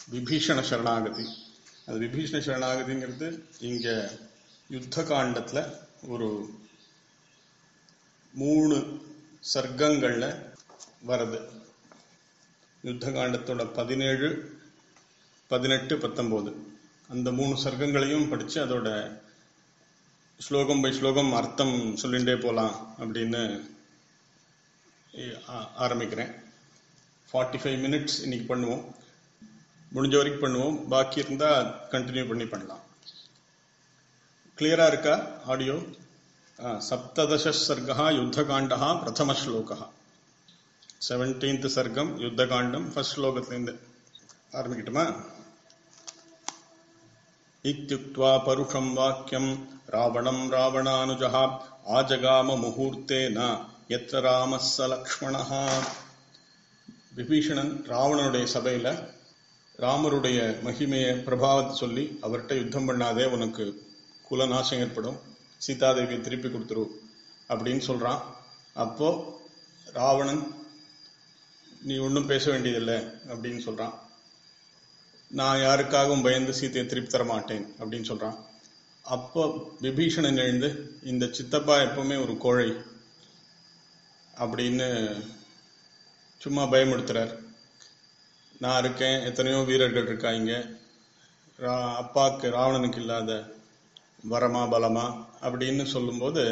விபீஷண சரணாகதி அது விபீஷண சரணாகதிங்கிறது இங்க யுத்த காண்டத்துல ஒரு மூணு சர்க்கங்கள்ல வருது யுத்த காண்டத்தோட பதினேழு பதினெட்டு பத்தொன்பது அந்த மூணு சர்க்கங்களையும் படிச்சு அதோட ஸ்லோகம் பை ஸ்லோகம் அர்த்தம் சொல்லிண்டே போலாம் அப்படின்னு ஆ- ஆரம்பிக்கிறேன் ஃபார்ட்டி ஃபைவ் மினிட்ஸ் இன்னைக்கு பண்ணுவோம் முடிஞ்ச வரைக்கும் பண்ணுவோம் பாக்கி இருந்தா கண்டினியூ பண்ணி பண்ணலாம் கிளியரா இருக்கா ஆடியோ சப்ததச சர்கா யுத்தகாண்டா பிரதம ஸ்லோகா செவன்டீன்த் சர்க்கம் யுத்தகாண்டம் ஃபர்ஸ்ட் ஸ்லோகத்திலிருந்து ஆரம்பிக்கட்டுமா इत्युक्त्वा परुषं वाक्यं रावणं रावणानुजः आजगाम मुहूर्तेन यत्र रामः स लक्ष्मणः விபீஷணன் ராவணனுடைய சபையில ராமருடைய மகிமையை பிரபாவத்தை சொல்லி அவர்கிட்ட யுத்தம் பண்ணாதே உனக்கு குலநாசம் ஏற்படும் சீதாதேவியை திருப்பி கொடுத்துரு அப்படின்னு சொல்றான் அப்போ ராவணன் நீ ஒன்றும் பேச வேண்டியதில்லை அப்படின்னு சொல்றான் நான் யாருக்காகவும் பயந்து சீதையை திருப்பி தர மாட்டேன் அப்படின்னு சொல்றான் அப்போ விபீஷணன் எழுந்து இந்த சித்தப்பா எப்பவுமே ஒரு கோழை அப்படின்னு சும்மா பயமுடுத்துறார் நான் இருக்கேன் எத்தனையோ வீரர்கள் இருக்காங்க ரா- அப்பாக்கு ராவணனுக்கு இல்லாத வரமா பலமா அப்படின்னு சொல்லும்போது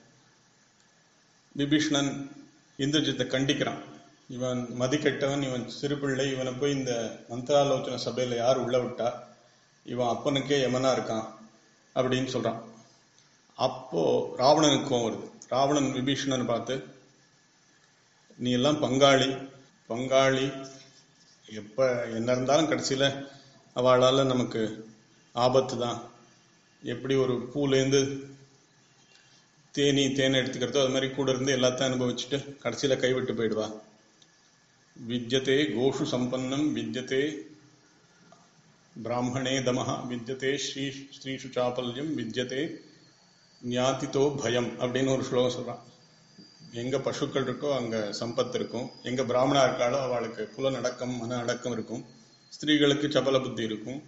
விபீஷணன் இந்திரஜித்தை கண்டிக்கிறான் இவன் மதிக்கெட்டவன் இவன் சிறுபிள்ளை இவனை போய் இந்த மந்திராலோசனை சபையில யார் உள்ள விட்டா இவன் அப்பனுக்கே யமனா இருக்கான் அப்படின்னு சொல்றான் அப்போ ராவணனுக்கு கோவம் வருது ராவணன் விபீஷணன் பார்த்து நீ எல்லாம் பங்காளி பங்காளி எப்ப என்ன இருந்தாலும் கடைசியில அவளால நமக்கு ஆபத்து தான் எப்படி ஒரு பூலேருந்து தேனி தேனை எடுத்துக்கிறதோ அது மாதிரி கூட இருந்து எல்லாத்தையும் அனுபவிச்சுட்டு கடைசியில கைவிட்டு போயிடுவா வித்யதே கோஷு சம்பன்னம் வித்யதே பிராமணே தமஹ வித்யதே ஸ்ரீ ஸ்ரீஷு சாபல்யம் வித்யதே ஞாதித்தோ பயம் அப்படின்னு ஒரு ஸ்லோகம் சொல்றான் எங்க பசுக்கள் இருக்கோ அங்க சம்பத் இருக்கும் எங்க பிராமணா இருக்காளோ அவளுக்கு புலனடக்கம் மன அடக்கம் இருக்கும் ஸ்திரீகளுக்கு சபல புத்தி இருக்கும்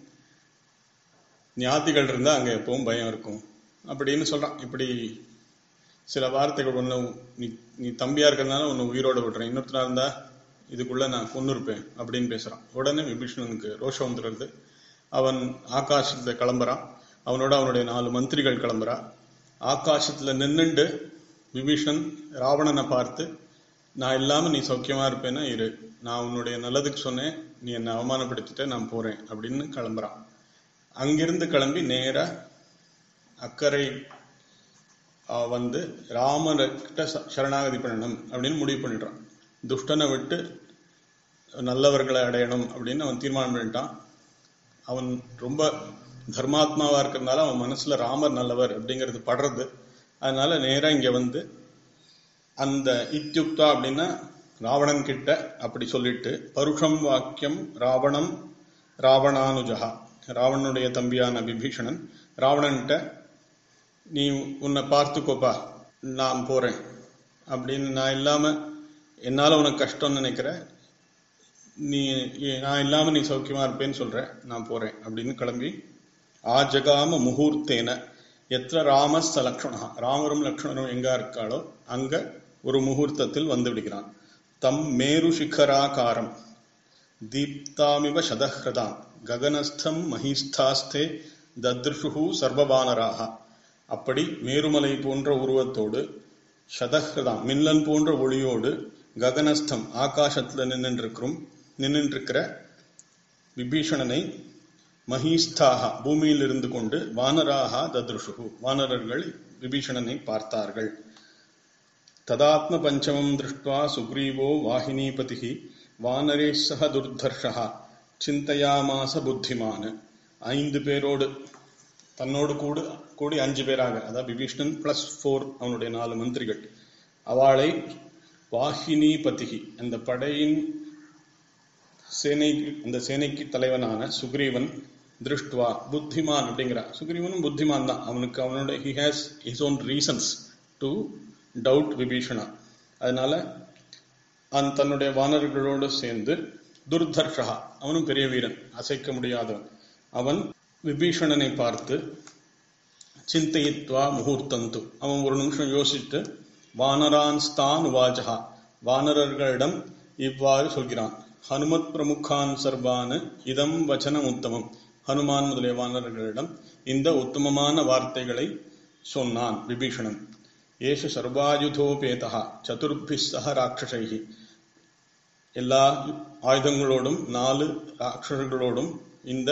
ஞாதிகள் இருந்தா அங்க எப்பவும் பயம் இருக்கும் அப்படின்னு சொல்றான் இப்படி சில வார்த்தைகள் ஒண்ணு நீ நீ தம்பியா இருக்கிறதுனால உன்னை உயிரோட விடுறேன் இன்னொருத்தனா இருந்தா இதுக்குள்ள நான் கொன்னு இருப்பேன் அப்படின்னு பேசுறான் உடனே விபீஷணனுக்கு ரோஷம் வந்துடுறது அவன் ஆகாசத்துல கிளம்புறான் அவனோட அவனுடைய நாலு மந்திரிகள் கிளம்புறா ஆகாசத்துல நின்னுண்டு விபீஷன் ராவணனை பார்த்து நான் இல்லாம நீ சௌக்கியமா இருப்பேன்னா இரு நான் உன்னுடைய நல்லதுக்கு சொன்னேன் நீ என்னை அவமானப்படுத்திட்ட நான் போறேன் அப்படின்னு கிளம்புறான் அங்கிருந்து கிளம்பி நேரா அக்கறை ஆஹ், வந்து ராமர்கிட்ட ச- சரணாகதி பண்ணணும் அப்படின்னு முடிவு பண்ணிடுறான் துஷ்டனை விட்டு நல்லவர்களை அடையணும் அப்படின்னு அவன் தீர்மானம் பண்ணிட்டான் அவன் ரொம்ப தர்மாத்மாவா இருக்கிறதுனால அவன் மனசுல ராமர் நல்லவர் அப்படிங்கிறது படுறது அதனால நேரா இங்க வந்து அந்த இத்யுக்தா அப்படின்னா ராவணன் கிட்ட அப்படி சொல்லிட்டு பருஷம் வாக்கியம் ராவணம் ராவணானுஜகா ராவணனுடைய தம்பியான விபீஷணன் ராவணன்கிட்ட நீ உன்னை பார்த்துக்கோப்பா நான் போறேன் அப்படின்னு நான் இல்லாம என்னால உனக்கு கஷ்டம்னு நினைக்கிற நீ நான் இல்லாம நீ சௌக்கியமா இருப்பேன்னு சொல்ற நான் போறேன் அப்படின்னு கிளம்பி ஆஜகாம முகூர்த்தேன எത്ര ராமஸ்த லக்ஷ்மணா ராமரும் லக்ஷ்மணரும் எங்க இருக்காளோ அங்க ஒரு முகூர்த்தத்தில் வந்து விடுகிறான் தம் மேரு சிகராகாரம் தீப்தாமிவ சதஹ்ரதாம் ககனஸ்தம் மகிஸ்தாஸ்தே தத்ருஷு சர்வபானராக அப்படி மேருமலை போன்ற உருவத்தோடு சதஹ்ரதாம் மின்னல் போன்ற ஒளியோடு ககனஸ்தம் ஆகாசத்துல நின்றுருக்கிறோம் நின்றுருக்கிற விபீஷணனை மஹீஸ்தாக பூமியில் இருந்து கொண்டு வானராக தத்ருஷு வானரர்கள் விபீஷணனை பார்த்தார்கள் ததாத்ம பஞ்சமம் திருஷ்டுவா சுக்ரீவோ வாகினீபதி வானரே சக துர்தர்ஷா சிந்தையாமாச புத்திமான் ஐந்து பேரோடு தன்னோடு கூடு கூடி அஞ்சு பேராக அதாவது விபீஷ்ணன் பிளஸ் ஃபோர் அவனுடைய நாலு மந்திரிகள் அவளை வாகினீபதிகி அந்த படையின் சேனை அந்த சேனைக்கு தலைவனான சுக்ரீவன் திருஷ்டுவா புத்திமான் அப்படிங்கிறான் சுக்ரீவனும் புத்திமான் தான் அவனுக்கு அவனோட he has his own reasons to doubt Vibhishana அதனால அவன் தன்னுடைய வானர்களோடு சேர்ந்து துர்தர்ஷா அவனும் பெரிய வீரன் அசைக்க முடியாதவன் அவன் விபீஷணனை பார்த்து சிந்தையித்வா முகூர்த்தந்து அவன் ஒரு நிமிஷம் யோசித்து வானரான்ஸ்தான் உவாஜகா வானரர்களிடம் இவ்வாறு சொல்கிறான் ஹனுமத் பிரமுகான் சர்வான் இதம் வச்சனம் உத்தமம் ஹனுமான் முதலிய வானரர்களிடம் இந்த உத்தமமான வார்த்தைகளை சொன்னான் விபீஷணன் ஏஷ சர்வாயுதோபேதா சதுர்பி சக ராட்சசைகி எல்லா ஆயுதங்களோடும் நாலு ராட்சசர்களோடும் இந்த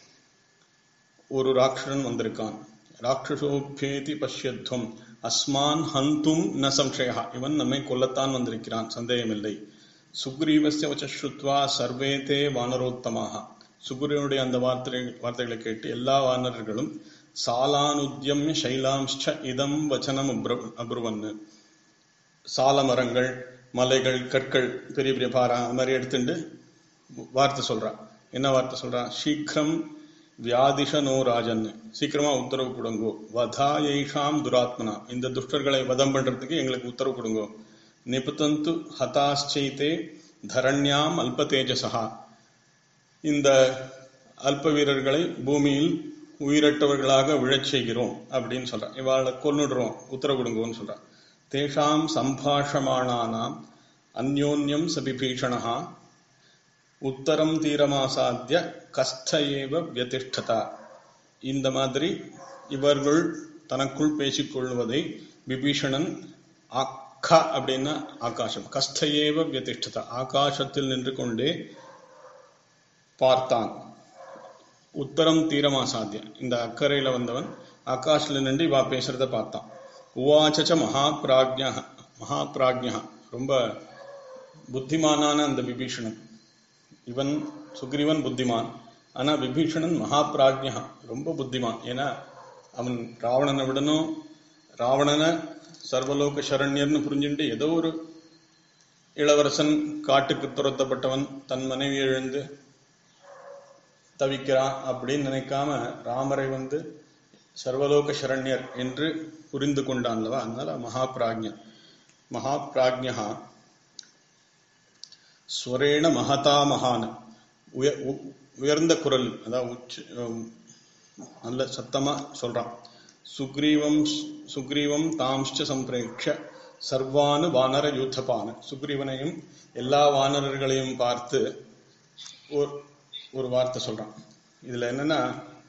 ஒரு ராட்சசன் வந்திருக்கான் ராட்சசோபேதி பஷ்யத்வம் அஸ்மான் ஹந்தும் ந சம்சயா இவன் நம்மை கொல்லத்தான் வந்திருக்கிறான் சந்தேகமில்லை சுக்ரீவஸ்ய வச்சுத்வா சர்வே தே வானரோத்தமாக சுக்ரீவனுடைய அந்த வார்த்தை வார்த்தைகளை கேட்டு எல்லா வானரர்களும் சாலானுத்யம்ய சைலாம்ச்ச இதம் வச்சனம் அப்ரு- அப்ருவன்னு சால மரங்கள் மலைகள் கற்கள் பெரிய பெரிய பாறை அந்த மாதிரி எடுத்துட்டு வார்த்தை சொல்றா என்ன வார்த்தை சொல்றா சீக்கிரம் வியாதிஷனோ ராஜன் சீக்கிரமா உத்தரவு கொடுங்கோ வதாயைஷாம் துராத்மனா இந்த துஷ்டர்களை வதம் பண்றதுக்கு எங்களுக்கு உத்தரவு கொடுங்கோ நிபுத்தந்து ஹதாశ్చైతే தரண்யாம் அல்ப தேஜசா இந்த அல்ப வீரர்களை பூமியில் உயிரற்றவர்களாக விழச் செய்கிறோம் அப்படின்னு சொல்றான் இவாளை கொன்னுடுறோம் உத்தரவு கொடுங்கோன்னு சொல்றான் தேஷாம் சம்பாஷமானானாம் அந்யோன்யம் சபிபீஷணா உத்தரம் தீரமாசாத்திய கஸ்த ஏவ வியதிஷ்டதா இந்த மாதிரி இவர்கள் தனக்குள் பேசிக்கொள்வதை விபீஷணன் அக்க அப்படின்னா ஆகாசம் கஸ்த ஏவ வியதிஷ்டதா ஆகாசத்தில் நின்று கொண்டே பார்த்தான் உத்தரம் தீரமாசாத்திய இந்த அக்கறையில வந்தவன் ஆகாஷ்ல நின்று இவா பேசுறத பார்த்தான் உவாச்ச மகா பிராஜ்யா மகா பிராஜ்யா ரொம்ப புத்திமானான அந்த விபீஷணன் இவன் சுக்ரீவன் புத்திமான் ஆனா விபீஷணன் மகா பிராஜ்யா ரொம்ப புத்திமான் ஏன்னா அவன் ராவணனை விடணும் ராவணனை சர்வலோக சரண்யர்னு புரிஞ்சுட்டு ஏதோ ஒரு இளவரசன் காட்டுக்கு துரத்தப்பட்டவன் தன் மனைவி எழுந்து தவிக்கிறான் அப்படின்னு நினைக்காம ராமரை வந்து சர்வலோக சரண்யர் என்று புரிந்து கொண்டான்லவா அதனால மகா பிராஜ்யன் மகா பிராஜ்யா ஸ்வரேண மகதா மகான் உய உ- உயர்ந்த குரல் அதாவது உச்ச உம், நல்ல சத்தமா சொல்றான் சுக்ரீவம் சுக்ரீவம் தாம்ஷ்ச சம்பிரேட்ச சர்வானு வானர யூத்தபான சுக்ரீவனையும் எல்லா வானரர்களையும் பார்த்து ஒரு ஒரு வார்த்தை சொல்றான் இதுல என்னன்னா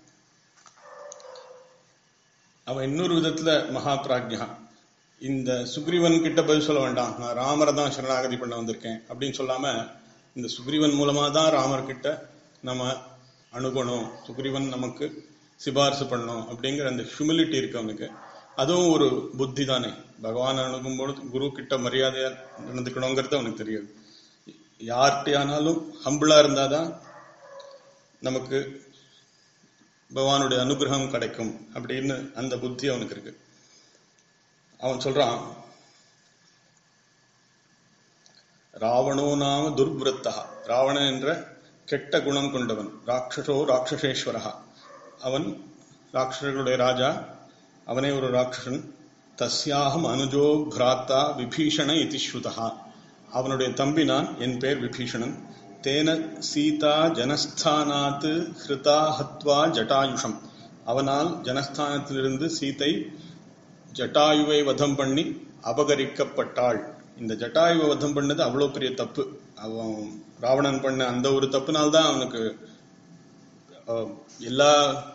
அவன் இன்னொரு விதத்துல மகா பிராக்யா இந்த சுக்ரீவன் கிட்ட பதில் சொல்ல வேண்டாம் நான் ராமரை தான் சரணாகதி பண்ண வந்திருக்கேன் அப்படின்னு சொல்லாம இந்த சுக்ரீவன் மூலமா தான் ராமர் கிட்ட நம்ம அணுகணும் சுக்ரீவன் நமக்கு சிபாரிசு பண்ணணும் அப்படிங்கிற அந்த ஹியூமிலிட்டி இருக்கு அவனுக்கு அதுவும் ஒரு புத்தி தானே பகவான் அணுகும்போது குரு கிட்ட மரியாதையா நடந்துக்கணுங்கிறது அவனுக்கு தெரியாது யார்கிட்டயானாலும் ஹம்பிளா இருந்தாதான் நமக்கு பகவானுடைய அனுகிரகம் கிடைக்கும் அப்படின்னு அந்த புத்தி அவனுக்கு இருக்கு அவன் சொல்றான் ராவணோ நாம துர்விருத்தா ராவணன் என்ற கெட்ட குணம் கொண்டவன் ராட்சசோ ராட்சசேஸ்வரா அவன் ராட்சசர்களுடைய ராஜா அவனே ஒரு ராட்சசன் தஸ்யாகம் அனுஜோ பிராத்தா விபீஷண இதி ஸ்ருதா அவனுடைய தம்பி நான் என் பேர் விபீஷணன் தேன சீதா ஜனஸ்தானாத் ஹிருதா ஹத்வா ஜட்டாயுஷம் அவனால் ஜனஸ்தானத்திலிருந்து சீதை ஜட்டாயுவை வதம் பண்ணி அபகரிக்கப்பட்டாள் இந்த ஜட்டாயுவை வதம் பண்ணது அவ்வளவு பெரிய தப்பு அவன் ராவணன் பண்ண அந்த ஒரு தப்புனால்தான் அவனுக்கு அஹ், எல்லா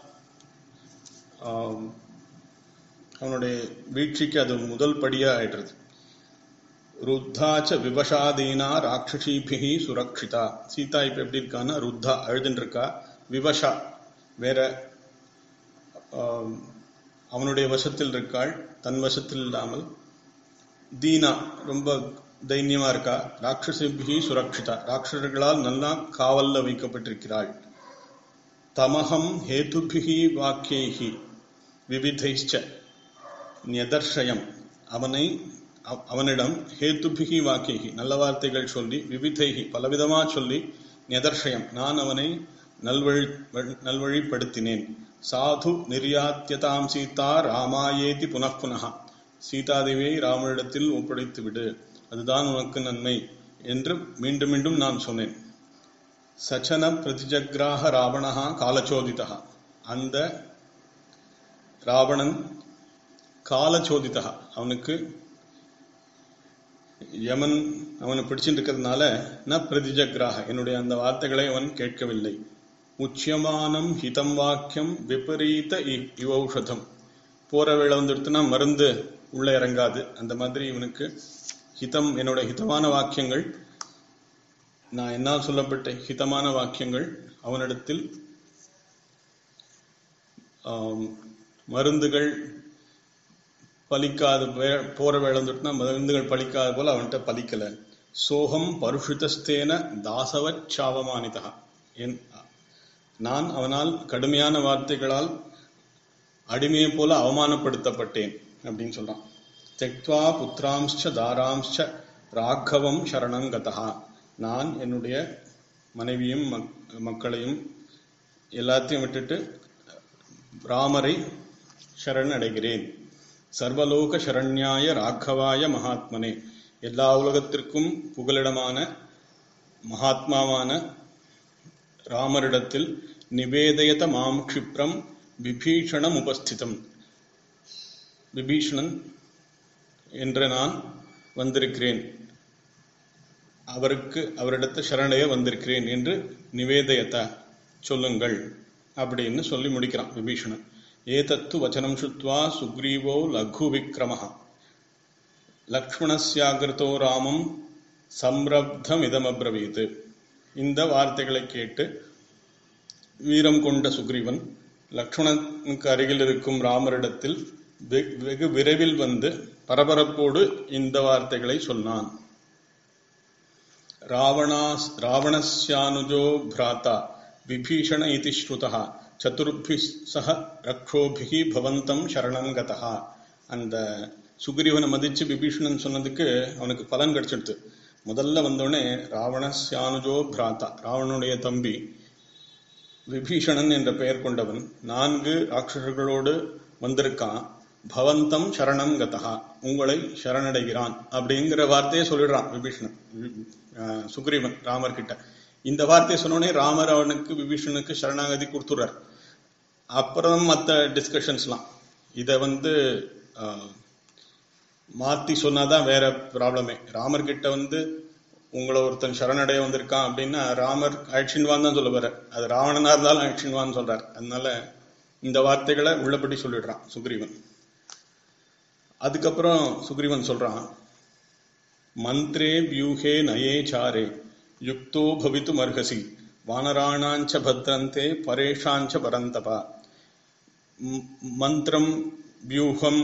ஆஹ், அவனுடைய வீழ்ச்சிக்கு அது முதல் படியா ஆயிடுறது ருத்தாச்ச விவசாதீனா ராட்சசீபிகி சுரக்ஷிதா சீதா இப்ப எப்படி இருக்கான்னா ருத்தா அழுதுன்னு இருக்கா விவசா வேற ஆஹ், அவனுடைய வசத்தில் இருக்காள் தன் வசத்தில் இல்லாமல் தீனா ரொம்ப தைரியமா இருக்கா ராட்சசிபிகி சுரக்ஷிதா ராட்சசர்களால் நல்லா காவல்ல வைக்கப்பட்டிருக்கிறாள் தமகம் ஹேதுபிகி வாக்கியைகி விவிதைச்ச நியதர்ஷயம் அவனை அவ- அவனிடம் ஹேத்துபிகி வாக்கியகி நல்ல வார்த்தைகள் சொல்லி விவிதைகி பலவிதமா சொல்லி நியதர்ஷயம் நான் அவனை நல்வழி வழி- நல்வழிப்படுத்தினேன் சாது நிர்யாத்தியதாம் சீதா ராமாயேதி புனః சீதாதேவியை ராமனிடத்தில் ஒப்படைத்து விடு அதுதான் உனக்கு நன்மை என்று மீண்டும் மீண்டும் நான் சொன்னேன் சச்சன பிரதிஜக்ராக ராவணா காலச்சோதிதா அந்த ராவணன் காலச்சோதிதா அவனுக்கு யமன் அவனை பிடிச்சிட்டு இருக்கிறதுனால ந பிரதிஜக்ராக என்னுடைய அந்த வார்த்தைகளை அவன் கேட்கவில்லை உச்சியமானம் ஹிதம் வாக்கியம் விபரீத இ- இவௌஷதம் போற வேளை வந்துடுத்துனா மருந்து உள்ள இறங்காது அந்த மாதிரி இவனுக்கு ஹிதம் என்னோட ஹிதமான வாக்கியங்கள் நான் என்னால் சொல்லப்பட்ட ஹிதமான வாக்கியங்கள் அவனிடத்தில் ஆம், மருந்துகள் பலிக்காது வே- போற வேலை வந்துட்டுனா மருந்துகள் பலிக்காத போல அவன்கிட்ட பலிக்கல சோகம் பருஷிதஸ்தேன தாசவச் சாவமானிதா என் நான் அவனால் கடுமையான வார்த்தைகளால் அடிமையைப் போல அவமானப்படுத்தப்பட்டேன் அப்படின்னு சொல்றான் தெக்வா புத்திராம்ச்ச தாராம்ச்ச ராഘவம் சரணம் கதா நான் என்னுடைய மனைவியும் மக்- மக்களையும் எல்லாத்தையும் விட்டுட்டு ராமரை சரண் அடைகிறேன் சர்வலோக சரண்யாய ராഘவாய மகாத்மனே எல்லா உலகத்திற்கும் புகலிடமான மகாத்மாவான ராமரிடத்தில் நிவேதயத மாம் க்ஷிப்ரம் விபீஷணம் உபஸ்திதம் விபீஷணன் என்ற நான் வந்திருக்கிறேன் அவருக்கு அவரிடத்து சரணைய வந்திருக்கிறேன் என்று நிவேதயத்த சொல்லுங்கள் அப்படின்னு சொல்லி முடிக்கிறான் விபீஷணன் ஏதத்து வச்சனம் சுத்வா சுக்ரீவோ லகு விக்ரமஹ லக்ஷ்மணஸ்யாகிருத்தோ ராமம் சம்ரப்தமிதமப்ரவீத் இந்த வார்த்தைகளை கேட்டு வீரம் கொண்ட சுக்ரீவன் லக்ஷ்மணனுக்கு அருகில் இருக்கும் ராமரிடத்தில் வெ- வெகு விரைவில் வந்து பரபரப்போடு இந்த வார்த்தைகளை சொன்னான் ராவணாஸ் ராவணஸ்யானுஜோ பிராதா விபீஷண இதி ஸ்ருதா சதுர்பி சக ரக்ஷோபிகி பவந்தம் சரணம் கதா அந்த சுக்ரீவனை மதிச்சு விபீஷணன் சொன்னதுக்கு அவனுக்கு பலன் கிடைச்சிடுது முதல்ல வந்தோடனே ராவணஸ்யானுஜோ பிராதா ராவணனுடைய தம்பி விபீஷணன் என்ற பெயர் கொண்டவன் நான்கு ராட்சசர்களோடு வந்திருக்கான் பவந்தம் சரணம் கதா உங்களை சரணடைகிறான் அப்படிங்கிற வார்த்தையை சொல்லிடுறான் விபீஷணன் வி- ஆஹ் சுக்ரீவன் ராமர் கிட்ட இந்த வார்த்தையை சொன்னோடனே ராமர் அவனுக்கு விபீஷணனுக்கு சரணாகதி கொடுத்துடுறார் அப்புறம் மற்ற டிஸ்கஷன்ஸ்லாம் இதை வந்து ஆஹ், மாத்தி சொன்னாதான் வேற ப்ராப்ளமே ராமர் கிட்ட வந்து உங்களை ஒருத்தன் சரணடைய வந்திருக்கான் அப்படின்னா ராமர் அழிச்சின்வான் தான் சொல்ல வர அது ராவணனா இருந்தாலும் அழிச்சின்வான்னு சொல்றார் அதனால இந்த வார்த்தைகளை உள்ளபடி சொல்லிடுறான் சுக்ரீவன் அதுக்கப்புறம் சுக்ரீவன் சொல்றான் மந்த்ரே வியூஹே நயே சாரே யுக்தோ பவித்தும் அர்ஹசி வானராணாஞ்ச பத்ரந்தே பரேஷாஞ்ச பரந்தபா ம்- மந்திரம் வியூகம்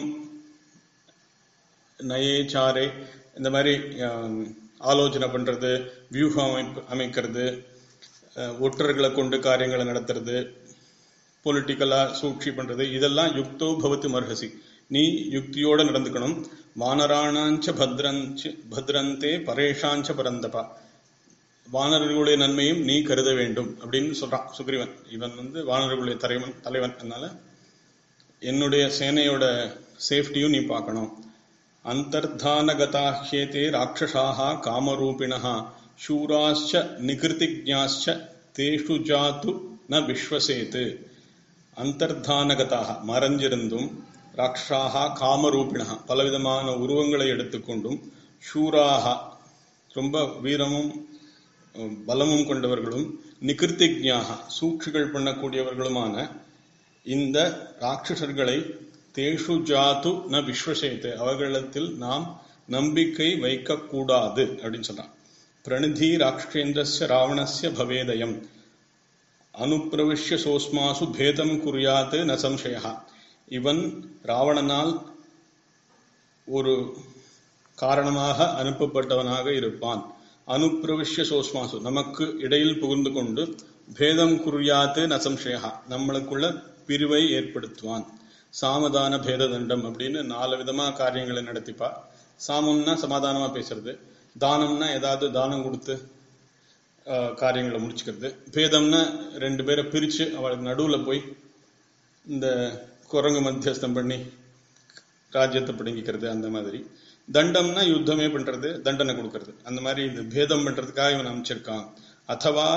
நயேச்சாரே இந்த மாதிரி ஆம், ஆலோசனை பண்றது வியூகம் அமைப்பு அமைக்கிறது அஹ், ஒற்றர்களை கொண்டு காரியங்களை நடத்துறது பொலிட்டிக்கலா சூழ்ச்சி பண்றது இதெல்லாம் யுக்தோ பவத்து மர்ஹசி நீ யுக்தியோட நடந்துக்கணும் வானராணாஞ்ச பத்ரஞ்ச பத்ரந்தே பரேஷாஞ்ச பரந்தபா வானர்களுடைய நன்மையும் நீ கருத வேண்டும் அப்படின்னு சொல்றான் சுக்ரீவன் இவன் வந்து வானர்களுடைய தலைவன் தலைவன் அதனால என்னுடைய சேனையோட சேஃப்டியும் நீ பார்க்கணும் அந்தர்தானகதாஹ்யேதே ராட்சசாக காமரூபிணः शूराश्च निकृतिज्ञाश्च தேஷு ஜாத்து ந விஸ்வசேத்து அந்தர்தானகதாக மறைஞ்சிருந்தும் ராட்சாக காமரூபிணா பலவிதமான உருவங்களை எடுத்துக்கொண்டும் ஷூராக ரொம்ப வீரமும் அஹ், பலமும் கொண்டவர்களும் நிகிருத்திஜ்ஞாக சூழ்ச்சிகள் பண்ணக்கூடியவர்களுமான இந்த ராட்சசர்களை தேஷு ஜாத்து ந விஸ்வசேத்து அவர்களிடத்தில் நாம் நம்பிக்கை வைக்கக்கூடாது அப்படின்னு சொல்றான் பிரணிதி ராட்சேந்திரஸ்ய ராவணஸ்ய பவேதயம் அனுப்பிரவிஷ்ய சோஸ்மாசு பேதம் குறியாத்து ந சம்சயா இவன் ராவணனால் ஒரு காரணமாக அனுப்பப்பட்டவனாக இருப்பான் அனுப்பிரவிஷ்ய சோஸ்மாசு நமக்கு இடையில் புகுந்து கொண்டு பேதம் குறியாத்து ந சம்சயா நம்மளுக்குள்ள பிரிவை ஏற்படுத்துவான் சாமதான பேத தண்டம் அப்படின்னு நாலு விதமா காரியங்களை நடத்திப்பா சாமம்னா சமாதானமா பேசுறது தானம்னா ஏதாவது தானம் கொடுத்து ஆஹ், காரியங்களை முடிச்சுக்கிறது பேதம்னா ரெண்டு பேரை பிரிச்சு அவளுக்கு நடுவுல போய் இந்த குரங்கு மத்தியஸ்தம் பண்ணி ராஜ்யத்தை பிடுங்கிக்கிறது அந்த மாதிரி தண்டம்னா யுத்தமே பண்றது தண்டனை கொடுக்கறது அந்த மாதிரி இந்த பேதம் பண்றதுக்காக இவன் அமைச்சிருக்கான் அத்தவா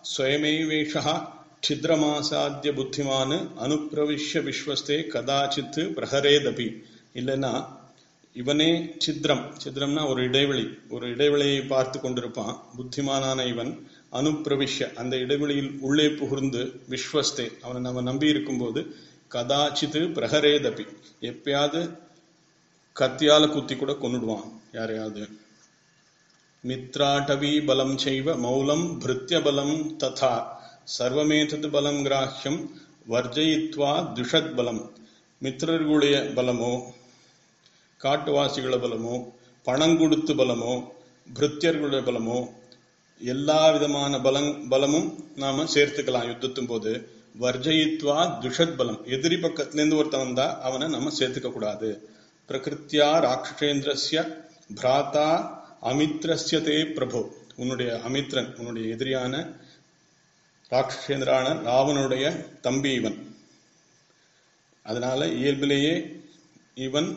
ஸ்வயமேவேஷா சித்ரமாசாத்திய புத்திமான் அனுப்பிரவிஷ்ய விஸ்வஸ்தே கதாச்சித் பிரஹரேதபி இல்லைன்னா இவனே சித்ரம் சித்ரம்னா ஒரு இடைவெளி ஒரு இடைவெளியை பார்த்து கொண்டிருப்பான் புத்திமானான இவன் அனுப்பிரவிஷ்ய அந்த இடைவெளியில் உள்ளே புகுந்து விஸ்வஸ்தே அவனை நம்ம நம்பி இருக்கும்போது கதாச்சித் பிரஹரேதபி எப்பயாவது கத்தியால குத்தி கூட கொன்னுடுவான் யாரையாவது மித்ராட்டவி பலம் செய்வ மௌலம் பிருத்திய பலம் ததா சர்வமேதத் பலம் கிராஹ்யம் வர்ஜயித்வா துஷத் பலம் மித்திரர்களுடைய பலமோ காட்டுவாசிகள பலமோ பணம் கொடுத்து பலமோ பிருத்தியர்களுடைய பலமோ எல்லா விதமான பலம் பலமும் நாம சேர்த்துக்கலாம் யுத்தத்தும் போது வர்ஜயித்வா துஷத் பலம் எதிரி பக்கத்திலேருந்து ஒருத்தன் வந்தா அவனை நம்ம சேர்த்துக்க கூடாது பிரகிருத்தியா ராட்சசேந்திரஸ்ய பிராத்தா அமித்ரஸ்ய தே பிரபு உன்னுடைய அமித்ரன் உன்னுடைய எதிரியான ராட்சசேந்திரான ராவனுடைய தம்பி இவன் அதனால இயல்பிலேயே இவன்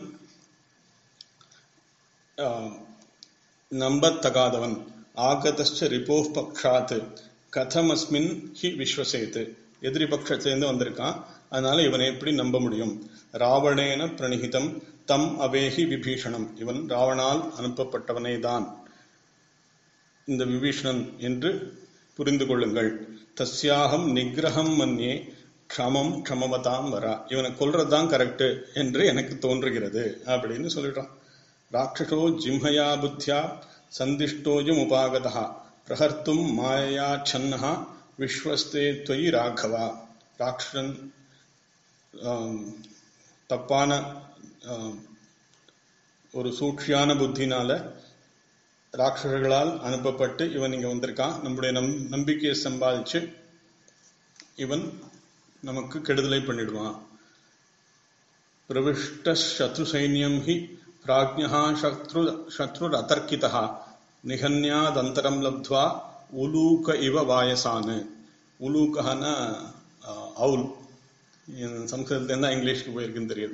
நம்பத்தகாதவன் ஆகதஸ்ச ரிபோஃப் பக்ஷாத் கதமஸ்மின் ஹி விஸ்வசேத்து எதிரி பட்சத்திலேருந்து வந்திருக்கான் அதனால இவனை எப்படி நம்ப முடியும் ராவணேன பிரணிகிதம் தம் அவேஹி விபீஷணம் இவன் ராவணால் அனுப்பப்பட்டவனே தான் இந்த விபீஷணன் என்று புரிந்து கொள்ளுங்கள் தஸ்யாகம் நிகிரகம் மன்யே க்ஷமம் க்ஷமவதாம் வரா இவனை கொல்றதுதான் கரெக்ட் என்று எனக்கு தோன்றுகிறது அப்படின்னு சொல்லிடுறான் ராட்சசோ ஜிம்ஹயா புத்தியா சந்திஷ்டோஜம் உபாகதா பிரஹர்த்தும் மாயா சன்னஹா விஸ்வஸ்தே துவயி ராகவா ராட்சசன் தப்பான ஒரு சூழ்ச்சியான புத்தினால ராட்சசர்களால் அனுப்பப்பட்டு இவன் இங்க வந்திருக்கான் நம்முடைய நம் நம்பிக்கையை சம்பாதிச்சு இவன் நமக்கு கெடுதலை பண்ணிடுவான் பிரவிஷ்ட சத்ரு சைன்யம் ஹி பிராஜ்யா சத்ரு சத்ருர் அதர்க்கிதா நிகன்யாதந்தரம் லப்த்வா உலூக இவ வாயசானு உலூகன அவுல் சம்ஸ்கிருதத்துல தான் இங்கிலீஷ்க்கு போயிருக்குன்னு தெரியுது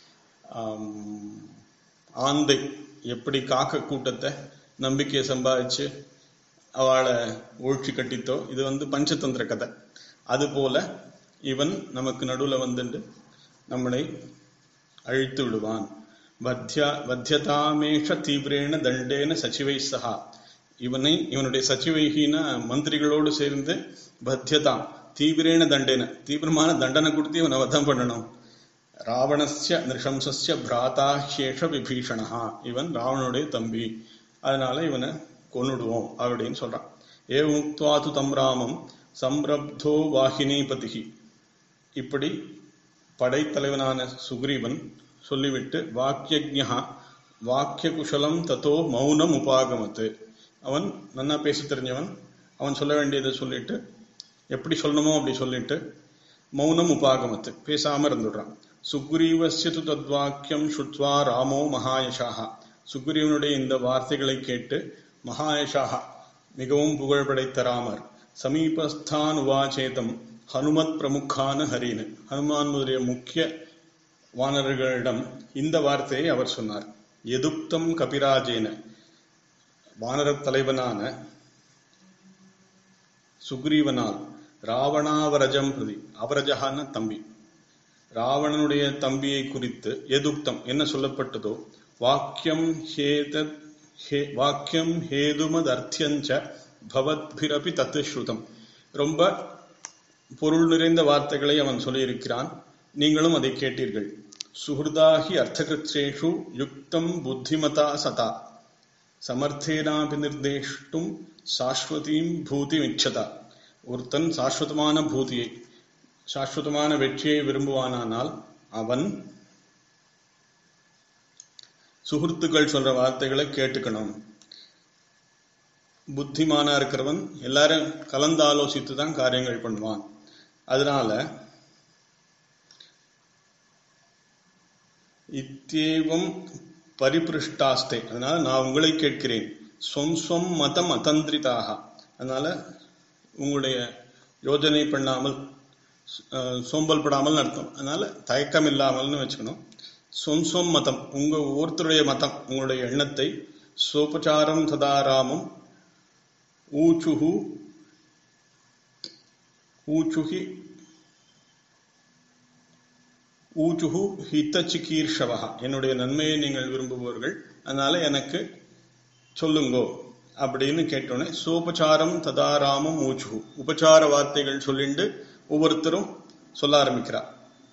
ஆந்தை எப்படி காக்க கூட்டத்தை நம்பிக்கையை சம்பாதிச்சு அவளை ஒழிச்சு கட்டித்தோ இது வந்து பஞ்சதந்திர கதை அது போல இவன் நமக்கு நடுவுல வந்துட்டு நம்மளை அழித்து விடுவான் வத்தியா வத்தியதாமேஷ தீவிரேன தண்டேன சச்சிவை சகா இவனை இவனுடைய சச்சிவைகின மந்திரிகளோடு சேர்ந்து பத்தியதாம் தீவிரேன தண்டேன தீவிரமான தண்டனை கொடுத்து இவனை வதம் பண்ணணும் ராவணஸ்ய நிருஷம்சஸ்ய பிராதா ஹேஷ விபீஷணா இவன் ராவனுடைய தம்பி அதனால இவனை கொன்னுடுவோம் அப்படின்னு சொல்றான் ஏ முக்துவாது தம் ராமம் சம்ரப்தோ வாகினிபதிகி இப்படி படைத்தலைவனான சுக்ரீவன் சொல்லிவிட்டு வாக்கியஜா வாக்கிய குஷலம் தத்தோ மௌனம் உபாகமத்து அவன் நன்னா பேசி தெரிஞ்சவன் அவன் சொல்ல வேண்டியதை சொல்லிட்டு எப்படி சொல்லணுமோ அப்படி சொல்லிட்டு மௌனம் உபாகமத்து பேசாம இருந்துடுறான் சுக்ரீவசிய து தத்வாக்கியம் சுத்வா ராமோ மகாயஷாக சுக்ரீவனுடைய இந்த வார்த்தைகளை கேட்டு மகாயஷாக மிகவும் புகழ் படைத்த ராமர் சமீபஸ்தான் உவாச்சேதம் ஹனுமத் பிரமுக்கான ஹரின்னு ஹனுமான் முதலிய முக்கிய வானர்களிடம் இந்த வார்த்தையை அவர் சொன்னார் எதுக்தம் கபிராஜேன வானரத் தலைவனான சுக்ரீவனால் ராவணாவரஜம் பிரதி அவரஜகான தம்பி ராவணனுடைய தம்பியை குறித்து எதுக்தம் என்ன சொல்லப்பட்டதோ வாக்கியம் ஹேதத் ஹே வாக்கியம் ஹேதுமத் அர்த்தியஞ்ச பவத்பிரபி தத்து ஸ்ருதம் ரொம்ப பொருள் நிறைந்த வார்த்தைகளை அவன் சொல்லியிருக்கிறான் நீங்களும் அதை கேட்டீர்கள் சுஹൃதாகி அர்த்தகிருத்ரேஷு யுக்தம் புத்திமதா சதா சமர்த்தேனாபி நிர்தேஷ்டும் சாஸ்வதீம் பூதி மிச்சதா ஒருத்தன் சாஸ்வதமான பூதியை சாஸ்வதமான வெற்றியை விரும்புவானானால் அவன் சுஹൃத்துக்கள் சொல்ற வார்த்தைகளை கேட்டுக்கணும் புத்திமானா இருக்கிறவன் எல்லாரும் கலந்து ஆலோசித்து தான் காரியங்கள் பண்ணுவான் அதனால இத்தேவம் பரிபிருஷ்டாஸ்தே அதனால நான் உங்களை கேட்கிறேன் சொம் சொம் மதம் அதந்திரிதாக அதனால உங்களுடைய யோஜனை பண்ணாமல் சோம்பல் படாமல் அர்த்தம் அதனால தயக்கம் இல்லாமல்னு வச்சுக்கணும் சொம் சொம் மதம் உங்க ஒவ்வொருத்தருடைய மதம் உங்களுடைய எண்ணத்தை சோபச்சாரம் சதாராமம் ஊச்சுஹு ஊச்சுஹி ஊச்சுஹு ஹித சிகீர்ஷவா என்னுடைய நன்மையை நீங்கள் விரும்புபவர்கள் அதனால எனக்கு சொல்லுங்கோ அப்படின்னு கேட்டோன்னே சோபச்சாரம் ததாராமம் ஊச்சுஹு உபச்சார வார்த்தைகள் சொல்லிண்டு ஒவ்வொருத்தரும் சொல்ல ஆரம்பிக்கிறார்